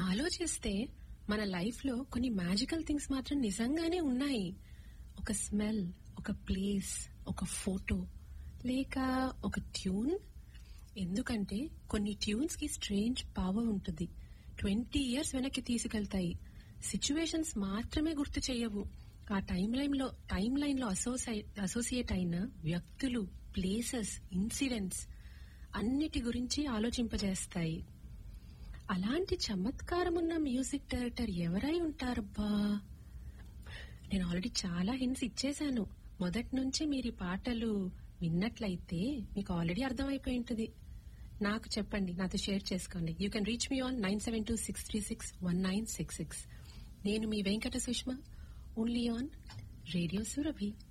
ఆలోచిస్తే మన లైఫ్ లో కొన్ని మ్యాజికల్ థింగ్స్ మాత్రం నిజంగానే ఉన్నాయి ఒక స్మెల్ ఒక ప్లేస్ ఒక ఫోటో లేక ఒక ట్యూన్ ఎందుకంటే కొన్ని ట్యూన్స్ కి స్ట్రేంజ్ పవర్ ఉంటుంది ట్వంటీ ఇయర్స్ వెనక్కి తీసుకెళ్తాయి సిచ్యువేషన్స్ మాత్రమే గుర్తు చేయవు ఆ టైం లైన్ లో టైం లైన్ లో అసోసియేట్ అయిన వ్యక్తులు ప్లేసెస్ ఇన్సిడెంట్స్ అన్నిటి గురించి ఆలోచింపజేస్తాయి అలాంటి చమత్కారం ఉన్న మ్యూజిక్ డైరెక్టర్ ఎవరై ఉంటారబ్బా నేను ఆల్రెడీ చాలా హింట్స్ ఇచ్చేశాను మొదటి నుంచి మీరు ఈ పాటలు విన్నట్లయితే మీకు ఆల్రెడీ అర్థమైపోయి ఉంటుంది నాకు చెప్పండి నాతో షేర్ చేసుకోండి you can reach me on nine seven two six three six one nine six six నేను మీ Venkata Sushma only on radio Surabhi